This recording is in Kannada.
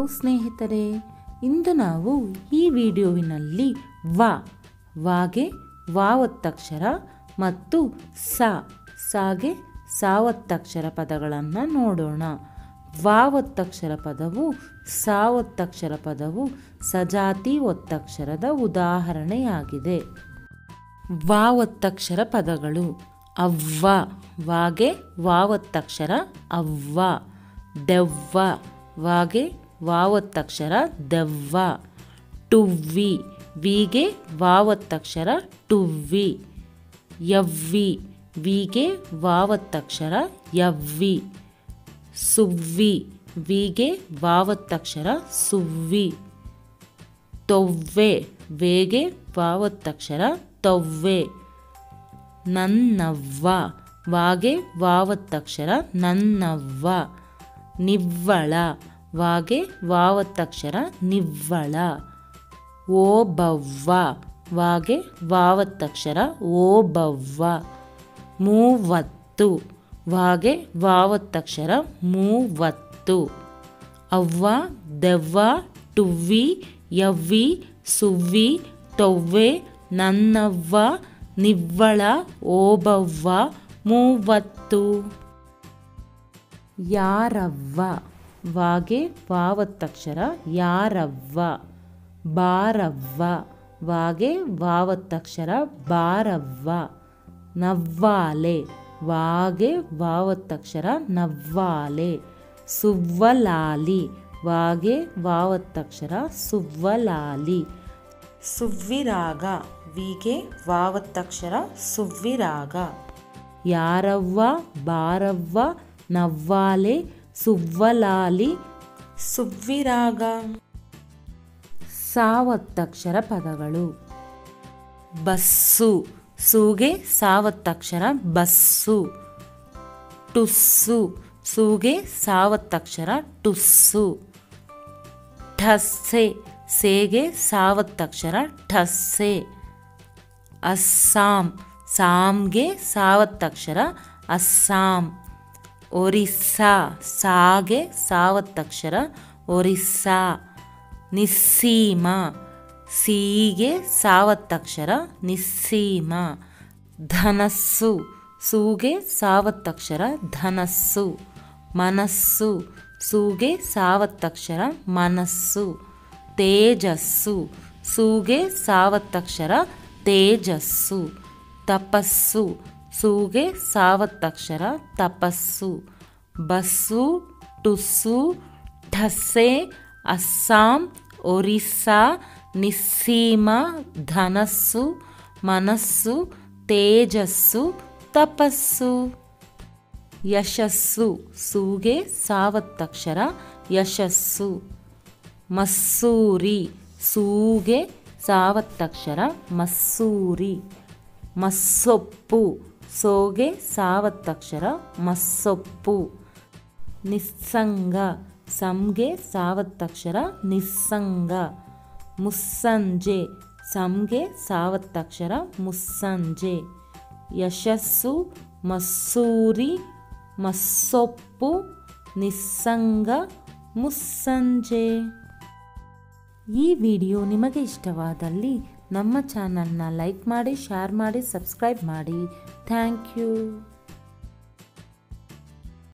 ಸ್ನೇಹಿತರೆ ಇಂದು ನಾವು ಈ ವಿಡಿಯೋವಿನಲ್ಲಿ ವ ವಾಗೆ ವಾವತ್ತಕ್ಷರ ಮತ್ತು ಸ ಸಾಗೆ ಸಾವತ್ತಕ್ಷರ ಪದಗಳನ್ನು ನೋಡೋಣ ವಾವತ್ತಕ್ಷರ ಪದವು ಸಾವತ್ತಕ್ಷರ ಪದವು ಸಜಾತಿ ಒತ್ತಕ್ಷರದ ಉದಾಹರಣೆಯಾಗಿದೆ ವಾವತ್ತಕ್ಷರ ಪದಗಳು ಅವ್ವ ವಾಗೆ ವಾವತ್ತಕ್ಷರ ಅವ್ವ ದೆವ್ವ ವಾಗೆ ವಾವತ್ತಕ್ಷರ ದೆವ್ವ ಟುವ್ವಿ ವಿಗೆ ವಾವತ್ತಕ್ಷರ ಟುವ್ವಿ ಯವ್ವಿ ವಿಗೆ ವಾವತ್ತಕ್ಷರ ಯವ್ವಿ ಸುವ್ವಿ ವಿಗೆ ವಾವತ್ತಕ್ಷರ ಸುವ್ವಿ ತೊವ್ವೆ ವೇಗೆ ವಾವತ್ತಕ್ಷರ ತೊವ್ವೆ ನನ್ನವ್ವ ವಾಗೆ ವಾವತ್ತಕ್ಷರ ನನ್ನವ್ವ ನಿವ್ವಳ ವಾಗೆ ವಾವತ್ತಕ್ಷರ ನಿವ್ವಳ ಓಬವ್ವ ವಾಗೆ ವಾವತ್ತಕ್ಷರ ಓಬವ್ವ ಮೂವತ್ತು ವಾಗೆ ವಾವತ್ತಕ್ಷರ ಮೂವತ್ತು ಅವ್ವ ದೆವ್ವ ಟುವ್ವಿ ಯವ್ವಿ ಸುವ್ವಿ ಟೊವ್ವೆ ನನ್ನವ್ವ ನಿವ್ವಳ ಓಬವ್ವ ಮೂವತ್ತು ಯಾರವ್ವ ವಾಗೆ ವಾವತ್ತಕ್ಷರ ಯಾರವ್ವ ಬಾರವ್ವ ವಾಗೆ ವಾವತ್ತಕ್ಷರ ಬಾರವ್ವ ನವ್ವಾಲೆ ವಾಗೆ ವಾವತ್ತಕ್ಷರ ನವ್ವಾಲೆ ಸುವ್ವಲಾಲಿ ವಾಗೆ ವಾವತ್ತಕ್ಷರ ಸುವ್ವಲಾಲಿ ಸುವ್ವಿರಾಗ ವಿಗೆ ವಾವತ್ತಕ್ಷರ ಸುವ್ವಿರಾಗ ಯಾರವ್ವ ಬಾರವ್ವ ನವ್ವಾಲೆ ಸುವ್ವಲಾಲಿ ಸುವ್ವಿರಾಗ ಸಾವತ್ತಕ್ಷರ ಪದಗಳು ಬಸ್ಸು ಸೂಗೆ ಸಾವತ್ತಕ್ಷರ ಬಸ್ಸು ಟುಸ್ಸು ಸೂಗೆ ಸಾವತ್ತಕ್ಷರ ಟುಸ್ಸು ಠಸ್ಸೆ ಸೇಗೆ ಸಾವತ್ತಕ್ಷರ ಠಸ್ಸೆ ಅಸ್ಸಾಂ ಸಾಮ್ಗೆ ಸಾವತ್ತಕ್ಷರ ಅಸ್ಸಾಂ ಒರಿಸ್ಸಾ ಸಾಗೆ ಸಾವತ್ತಕ್ಷರ ಒರಿಸ್ಸಾ ನಿಸ್ಸೀಮ ಸೀಗೆ ಸಾವತ್ತಕ್ಷರ ನಿಸ್ಸೀಮ ಧನಸ್ಸು ಸೂಗೆ ಸಾವತ್ತಕ್ಷರ ಧನಸ್ಸು ಮನಸ್ಸು ಸೂಗೆ ಸಾವತ್ತಕ್ಷರ ಮನಸ್ಸು ತೇಜಸ್ಸು ಸೂಗೆ ಸಾವತ್ತಕ್ಷರ ತೇಜಸ್ಸು ತಪಸ್ಸು ಸೂಗೆ ಸಾವತ್ತಕ್ಷರ ತಪಸ್ಸು ಬಸ್ಸು ಟುಸ್ಸು ಠಸ್ಸೆ ಅಸ್ಸಾಂ ಒರಿಸ್ಸಾ ನಿಸ್ಸೀಮ ಧನಸ್ಸು ಮನಸ್ಸು ತೇಜಸ್ಸು ತಪಸ್ಸು ಯಶಸ್ಸು ಸೂಗೆ ಸಾವತ್ತಕ್ಷರ ಯಶಸ್ಸು ಮಸ್ಸೂರಿ ಸೂಗೆ ಸಾವತ್ತಕ್ಷರ ಮಸ್ಸೂರಿ ಮಸ್ಸೊಪ್ಪು ಸೋಗೆ ಸಾವತ್ತಕ್ಷರ ಮಸ್ಸೊಪ್ಪು ನಿಸ್ಸಂಗ ಸಂಗೆ ಸಾವತ್ತಕ್ಷರ ನಿಸ್ಸಂಗ ಮುಸ್ಸಂಜೆ ಸಂಗೆ ಸಾವತ್ತಕ್ಷರ ಮುಸ್ಸಂಜೆ ಯಶಸ್ಸು ಮಸ್ಸೂರಿ ಮಸ್ಸೊಪ್ಪು ನಿಸ್ಸಂಗ ಮುಸ್ಸಂಜೆ ಈ ವಿಡಿಯೋ ನಿಮಗೆ ಇಷ್ಟವಾದಲ್ಲಿ ನಮ್ಮ ಚಾನಲ್ನ ಲೈಕ್ ಮಾಡಿ ಶೇರ್ ಮಾಡಿ ಸಬ್ಸ್ಕ್ರೈಬ್ ಮಾಡಿ ಥ್ಯಾಂಕ್ ಯು